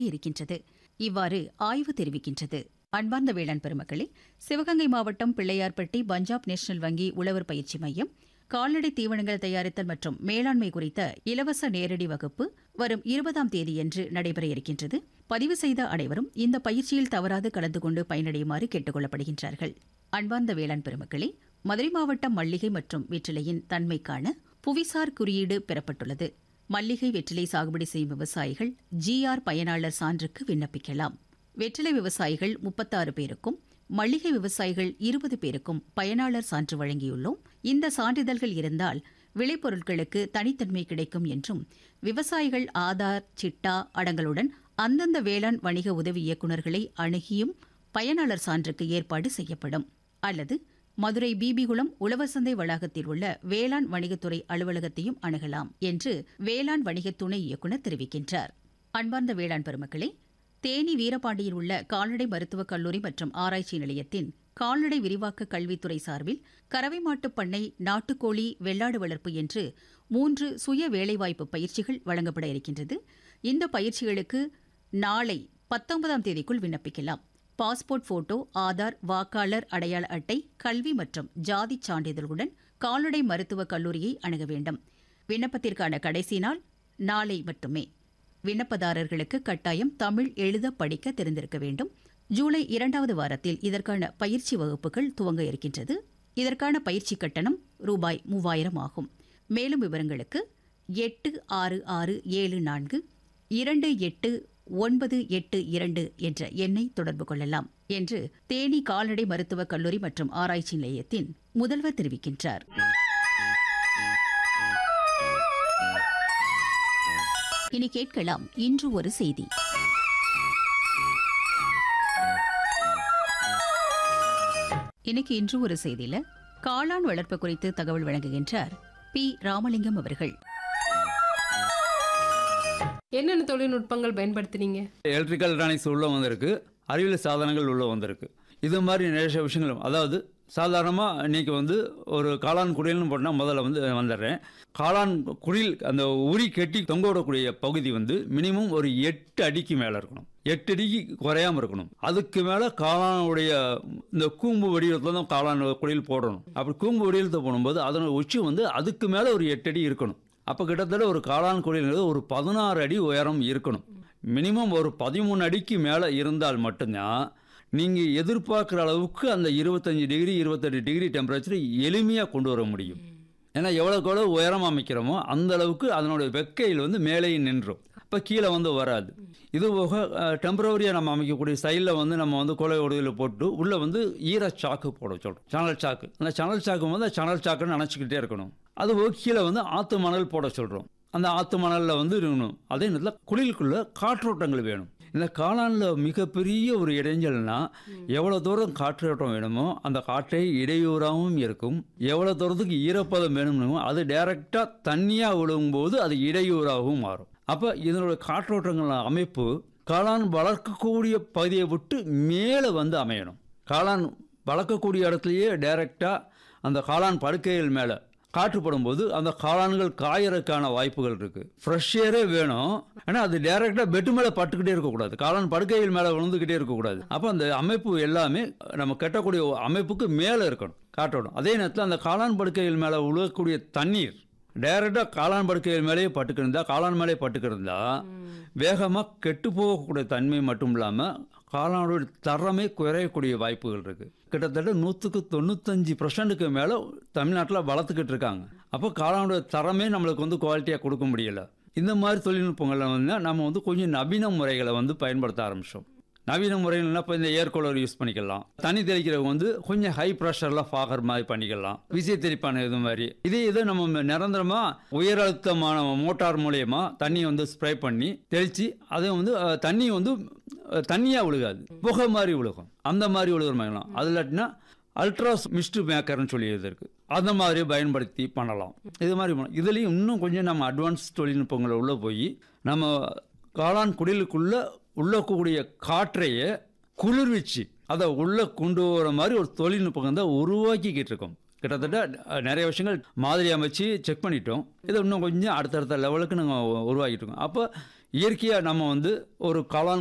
இருக்கின்றது இவ்வாறு ஆய்வு தெரிவிக்கின்றது அன்பார்ந்த வேளாண் பெருமக்களே சிவகங்கை மாவட்டம் பிள்ளையார்பட்டி பஞ்சாப் நேஷனல் வங்கி உழவர் பயிற்சி மையம் கால்நடை தீவனங்கள் தயாரித்தல் மற்றும் மேலாண்மை குறித்த இலவச நேரடி வகுப்பு வரும் இருபதாம் தேதியன்று நடைபெற இருக்கின்றது பதிவு செய்த அனைவரும் இந்த பயிற்சியில் தவறாது கலந்து கொண்டு பயனடையுமாறு கேட்டுக் கொள்ளப்படுகின்றார்கள் அன்பார்ந்த வேளாண் பெருமக்களே மதுரை மாவட்டம் மல்லிகை மற்றும் வெற்றிலையின் தன்மைக்கான புவிசார் குறியீடு பெறப்பட்டுள்ளது மல்லிகை வெற்றிலை சாகுபடி செய்யும் விவசாயிகள் ஜிஆர் பயனாளர் சான்றுக்கு விண்ணப்பிக்கலாம் வெற்றிலை விவசாயிகள் முப்பத்தாறு பேருக்கும் மல்லிகை விவசாயிகள் இருபது பேருக்கும் பயனாளர் சான்று வழங்கியுள்ளோம் இந்த சான்றிதழ்கள் இருந்தால் விளைபொருட்களுக்கு தனித்தன்மை கிடைக்கும் என்றும் விவசாயிகள் ஆதார் சிட்டா அடங்களுடன் அந்தந்த வேளாண் வணிக உதவி இயக்குநர்களை அணுகியும் பயனாளர் சான்றுக்கு ஏற்பாடு செய்யப்படும் அல்லது மதுரை பிபிகுளம் உழவர் சந்தை வளாகத்தில் உள்ள வேளாண் வணிகத்துறை அலுவலகத்தையும் அணுகலாம் என்று வேளாண் வணிக துணை இயக்குநர் தெரிவிக்கின்றார் அன்பார்ந்த வேளாண் பெருமக்களே தேனி வீரபாண்டியில் உள்ள கால்நடை மருத்துவக் கல்லூரி மற்றும் ஆராய்ச்சி நிலையத்தின் கால்நடை விரிவாக்க கல்வித்துறை சார்பில் கறவை மாட்டுப் பண்ணை நாட்டுக்கோழி வெள்ளாடு வளர்ப்பு என்று மூன்று சுய வேலைவாய்ப்பு பயிற்சிகள் வழங்கப்பட இருக்கின்றது இந்த பயிற்சிகளுக்கு நாளை பத்தொன்பதாம் தேதிக்குள் விண்ணப்பிக்கலாம் பாஸ்போர்ட் போட்டோ ஆதார் வாக்காளர் அடையாள அட்டை கல்வி மற்றும் ஜாதி சான்றிதழுடன் கால்நடை மருத்துவக் கல்லூரியை அணுக வேண்டும் விண்ணப்பத்திற்கான கடைசி நாள் நாளை மட்டுமே விண்ணப்பதாரர்களுக்கு கட்டாயம் தமிழ் எழுத படிக்க தெரிந்திருக்க வேண்டும் ஜூலை இரண்டாவது வாரத்தில் இதற்கான பயிற்சி வகுப்புகள் துவங்க இருக்கின்றது இதற்கான பயிற்சி கட்டணம் ரூபாய் மூவாயிரம் ஆகும் மேலும் விவரங்களுக்கு எட்டு ஆறு ஆறு ஏழு நான்கு இரண்டு எட்டு ஒன்பது எட்டு இரண்டு என்ற எண்ணை தொடர்பு கொள்ளலாம் என்று தேனி கால்நடை மருத்துவக் கல்லூரி மற்றும் ஆராய்ச்சி நிலையத்தின் முதல்வர் தெரிவிக்கின்றார் இனி கேட்கலாம் இன்று ஒரு செய்தி இன்னைக்கு இன்று ஒரு செய்தியில காளான் வளர்ப்பு குறித்து தகவல் வழங்குகின்றார் பி ராமலிங்கம் அவர்கள் என்னென்ன தொழில்நுட்பங்கள் பயன்படுத்துனீங்க எலக்ட்ரிக்கல் எலக்ட்ரானிக்ஸ் உள்ள வந்திருக்கு அறிவியல் சாதனங்கள் உள்ள வந்திருக்கு இது மாதிரி நிறைய விஷயங்கள் அதாவது சாதாரணமாக இன்னைக்கு வந்து ஒரு காளான் குடில்னு போட்டால் முதல்ல வந்து வந்துடுறேன் காளான் குடில் அந்த உரி கட்டி தொங்க விடக்கூடிய பகுதி வந்து மினிமம் ஒரு எட்டு அடிக்கு மேலே இருக்கணும் எட்டு அடிக்கு குறையாம இருக்கணும் அதுக்கு மேலே காளானுடைய இந்த கூம்பு வடிவத்தில் தான் காளான் குடில் போடணும் அப்படி கூம்பு வடிவத்தை போடும்போது அதனோட உச்சி வந்து அதுக்கு மேலே ஒரு எட்டு அடி இருக்கணும் அப்போ கிட்டத்தட்ட ஒரு காளான் குடில்ங்கிறது ஒரு பதினாறு அடி உயரம் இருக்கணும் மினிமம் ஒரு பதிமூணு அடிக்கு மேலே இருந்தால் மட்டும்தான் நீங்கள் எதிர்பார்க்குற அளவுக்கு அந்த இருபத்தஞ்சி டிகிரி இருபத்தெட்டு டிகிரி டெம்பரேச்சர் எளிமையாக கொண்டு வர முடியும் ஏன்னா எவ்வளோக்கு எவ்வளோ உயரம் அமைக்கிறோமோ அந்த அளவுக்கு அதனுடைய வெக்கையில் வந்து மேலேயே நின்றும் இப்போ கீழே வந்து வராது இது போக டெம்பரவரியாக நம்ம அமைக்கக்கூடிய சைடில் வந்து நம்ம வந்து கொலை ஒடுவில் போட்டு உள்ளே வந்து ஈர சாக்கு போட சொல்கிறோம் சணல் சாக்கு அந்த சணல் சாக்கு வந்து சணல் சாக்குன்னு நினச்சிக்கிட்டே இருக்கணும் அது போக கீழே வந்து ஆற்று மணல் போட சொல்கிறோம் அந்த ஆற்று மணலில் வந்து இருக்கணும் அதே நேரத்தில் குளிலுக்குள்ளே காற்றோட்டங்கள் வேணும் இந்த காளானில் மிகப்பெரிய ஒரு இடைஞ்சல்னா எவ்வளோ தூரம் காற்றோட்டம் வேணுமோ அந்த காற்றை இடையூறாகவும் இருக்கும் எவ்வளோ தூரத்துக்கு ஈரப்பதம் வேணுமோ அது டைரெக்டாக தண்ணியாக விழுங்கும்போது அது இடையூறாகவும் மாறும் அப்போ இதனோட காற்றோட்டங்கள் அமைப்பு காளான் வளர்க்கக்கூடிய பகுதியை விட்டு மேலே வந்து அமையணும் காளான் வளர்க்கக்கூடிய இடத்துலையே டைரெக்டாக அந்த காளான் படுக்கைகள் மேலே காற்றுப்படும் போது அந்த காளான்கள் காயறதுக்கான வாய்ப்புகள் இருக்கு ஃப்ரெஷ் ஏரே வேணும் ஆனால் அது டைரெக்டாக பெட்டு மேலே பட்டுக்கிட்டே இருக்கக்கூடாது காளான் படுக்கைகள் மேலே விழுந்துக்கிட்டே இருக்கக்கூடாது அப்போ அந்த அமைப்பு எல்லாமே நம்ம கட்டக்கூடிய அமைப்புக்கு மேலே இருக்கணும் காற்றோடும் அதே நேரத்தில் அந்த காளான் படுக்கைகள் மேலே விழுகக்கூடிய தண்ணீர் டைரெக்டாக காளான் படுக்கைகள் மேலேயே பட்டுக்கிருந்தா காளான் மேலே பட்டுக்கிருந்தா வேகமாக கெட்டு போகக்கூடிய தன்மை மட்டும் இல்லாமல் காளானோட தரமே குறையக்கூடிய வாய்ப்புகள் இருக்குது கிட்டத்தட்ட நூற்றுக்கு தொண்ணூத்தஞ்சு பர்சன்ட்டுக்கு மேலே தமிழ்நாட்டில் வளர்த்துக்கிட்டு இருக்காங்க அப்போ காளானோட தரமே நம்மளுக்கு வந்து குவாலிட்டியாக கொடுக்க முடியல இந்த மாதிரி தொழில்நுட்பங்களை வந்து நம்ம வந்து கொஞ்சம் நவீன முறைகளை வந்து பயன்படுத்த ஆரம்பித்தோம் நவீன முறைகள்னா இப்போ இந்த ஏர் கூலர் யூஸ் பண்ணிக்கலாம் தண்ணி தெளிக்கிறவங்க வந்து கொஞ்சம் ஹை ப்ரெஷரில் ஃபாகர் மாதிரி பண்ணிக்கலாம் விசை தெளிப்பான இது மாதிரி இதே இது நம்ம நிரந்தரமாக உயர் அழுத்தமான மோட்டார் மூலயமா தண்ணி வந்து ஸ்ப்ரே பண்ணி தெளித்து அதை வந்து அஹ், தண்ணி வந்து அஹ், தண்ணியாக விழுகாது புகை மாதிரி விழுகும் அந்த மாதிரி விழுகிற மாதிரிலாம் அது இல்லாட்டினா அல்ட்ராஸ் மிஸ்ட் மேக்கர்னு சொல்லி இது இருக்கு அந்த மாதிரி பயன்படுத்தி பண்ணலாம் இது மாதிரி பண்ணலாம். இதுலேயும் இன்னும் கொஞ்சம் நம்ம அட்வான்ஸ் தொழில்நுட்பங்களை உள்ளே போய் நம்ம காளான் குடிலுக்குள்ள உள்ள கூடிய காற்றையே குளிர்விச்சு அதை உள்ளே கொண்டு வர மாதிரி ஒரு தொழில்நுட்பம் தான் உருவாக்கிக்கிட்டு இருக்கோம் கிட்டத்தட்ட அஹ், நிறைய விஷயங்கள் மாதிரி அமைச்சு செக் பண்ணிட்டோம் இதை இன்னும் கொஞ்சம் அடுத்தடுத்த லெவலுக்கு நாங்கள் உருவாக்கிட்டு இருக்கோம் அப்போ இயற்கையாக நம்ம வந்து ஒரு காளான்